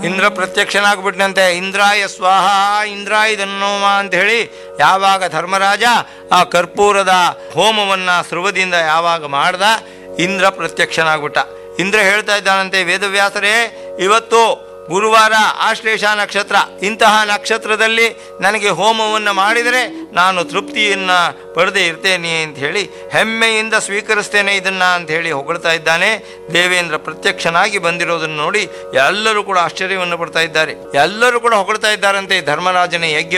ಇಂದ್ರ ಪ್ರತ್ಯಕ್ಷನಾಗ್ಬಿಟ್ನಂತೆ ಇಂದ್ರಾಯ ಸ್ವಾಹ ಇಂದ್ರಾಯ ಧನ್ನೋಮ ಅಂತ ಹೇಳಿ ಯಾವಾಗ ಧರ್ಮರಾಜ ಆ ಕರ್ಪೂರದ ಹೋಮವನ್ನ ಸರ್ವದಿಂದ ಯಾವಾಗ ಮಾಡ್ದ ಇಂದ್ರ ಪ್ರತ್ಯಕ್ಷನಾಗ್ಬಿಟ್ಟ ಇಂದ್ರ ಹೇಳ್ತಾ ಇದ್ದಾನಂತೆ ವೇದವ್ಯಾಸರೇ ಇವತ್ತು ಗುರುವಾರ ಆಶ್ಲೇಷ ನಕ್ಷತ್ರ ಇಂತಹ ನಕ್ಷತ್ರದಲ್ಲಿ ನನಗೆ ಹೋಮವನ್ನು ಮಾಡಿದರೆ ನಾನು ತೃಪ್ತಿಯನ್ನು ಪಡೆದೇ ಇರ್ತೇನೆ ಅಂತ ಹೇಳಿ ಹೆಮ್ಮೆಯಿಂದ ಸ್ವೀಕರಿಸ್ತೇನೆ ಇದನ್ನ ಅಂತ ಹೇಳಿ ಹೊಗಳ್ತಾ ಇದ್ದಾನೆ ದೇವೇಂದ್ರ ಪ್ರತ್ಯಕ್ಷನಾಗಿ ಬಂದಿರೋದನ್ನು ನೋಡಿ ಎಲ್ಲರೂ ಕೂಡ ಆಶ್ಚರ್ಯವನ್ನು ಪಡ್ತಾ ಇದ್ದಾರೆ ಎಲ್ಲರೂ ಕೂಡ ಹೊಗಳ್ತಾ ಇದ್ದಾರಂತೆ ಧರ್ಮರಾಜನ ಯಜ್ಞ